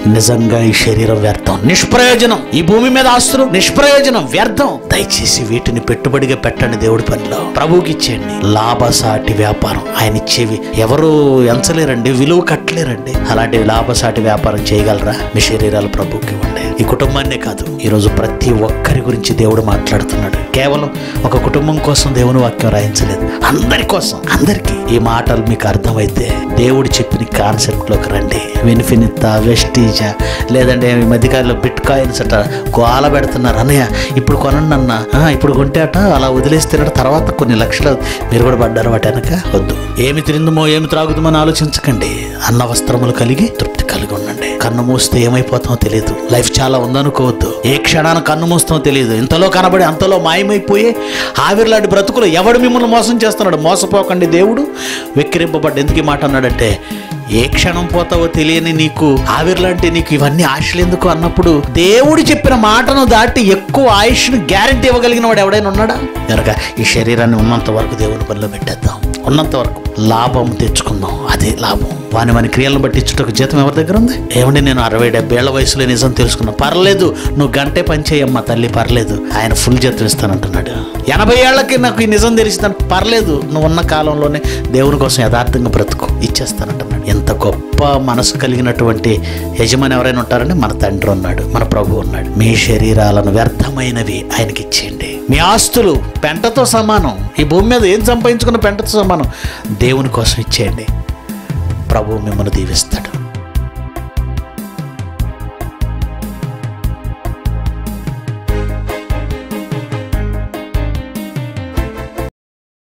నిజంగా ఈ శరీరం వ్యర్థం నిష్ప్రయోజనం ఈ భూమి మీద ఆస్తులు నిష్ప్రయోజనం వ్యర్థం దయచేసి వీటిని పెట్టుబడిగా పెట్టండి దేవుడి పనిలో ప్రభువుకి ఇచ్చేయండి లాభసాటి వ్యాపారం ఆయన ఇచ్చేవి ఎవరు ఎంచలేరండి విలువ కట్టలేరండి అలాంటి లాభసాటి వ్యాపారం చేయగలరా మీ శరీరాలు ప్రభువుకి ఇవ్వండి ఈ కుటుంబాన్నే కాదు ఈరోజు ప్రతి ఒక్కరి గురించి దేవుడు మాట్లాడుతున్నాడు కేవలం ఒక కుటుంబం కోసం దేవుని వాక్యం రాయించలేదు అందరి కోసం అందరికీ ఈ మాటలు మీకు అర్థమైతే దేవుడు చెప్పిన కాన్సెప్ట్లోకి రండి వినిఫినిత వెస్టీజా లేదంటే ఈ మధ్యకాలంలో బిట్ కాయిన్స్ అట గోల పెడుతున్నారు అన్నయ్య ఇప్పుడు కొనండి అన్న "ఆ, ఇప్పుడు కొంటే అట అలా వదిలేస్తున్నట్టు తర్వాత కొన్ని లక్షలు మీరు కూడా పడ్డారు వాటి వెనక వద్దు ఏమి తిరిందమో ఏమి త్రాగుదమో అని ఆలోచించకండి అన్న వస్త్రములు కలిగి తృప్తి కలిగి ఉండండి కన్ను మూస్తే ఏమైపోతామో తెలియదు లైఫ్ చాలా ఉందనుకోవద్దు ఏ క్షణాన కన్ను మూస్తామో తెలియదు ఇంతలో కనబడి అంతలో మాయమైపోయి ఆవిర్లాంటి బ్రతుకులు ఎవడు మిమ్మల్ని మోసం చేస్తున్నాడు మోసపోకండి దేవుడు వెక్కిరింపబడ్డ ఎందుకు ఈ మాట అన్నాడంటే ఏ క్షణం పోతావో తెలియని నీకు ఆవిర్లాంటి నీకు ఇవన్నీ ఆశలు ఎందుకు అన్నప్పుడు దేవుడు చెప్పిన మాటను దాటి ఎక్కువ ఆయుష్ను గ్యారంటీ ఇవ్వగలిగిన వాడు ఎవడైనా ఉన్నాడా కనుక ఈ శరీరాన్ని ఉన్నంత వరకు దేవుని పనిలో పెట్టేద్దాం ఉన్నంత వరకు లాభం తెచ్చుకుందాం అదే లాభం వాని మన క్రియలను బట్టి ఇచ్చుటకు జీతం ఎవరి దగ్గర ఉంది ఏమండి నేను అరవై డెబ్బై ఏళ్ల వయసులో నిజం తెలుసుకున్నా పర్లేదు నువ్వు గంటే పని చేయమ్మా తల్లి పర్లేదు ఆయన ఫుల్ జీతం ఇస్తానంటున్నాడు ఎనభై ఏళ్ళకి నాకు ఈ నిజం తెలిసిందని పర్లేదు నువ్వు ఉన్న కాలంలోనే దేవుని కోసం యథార్థంగా బ్రతుకు ఇచ్చేస్తానంటున్నాడు ఎంత గొప్ప మనసు కలిగినటువంటి యజమాని ఎవరైనా ఉంటారంటే మన తండ్రి ఉన్నాడు మన ప్రభు ఉన్నాడు మీ శరీరాలను వ్యర్థమైనవి ఆయనకి ఇచ్చేయండి మీ ఆస్తులు పెంటతో సమానం ఈ భూమి మీద ఏం సంపాదించుకున్న పెంటతో సమానం దేవుని కోసం ఇచ్చేయండి ప్రభు మిమ్మల్ని దీవిస్తాడు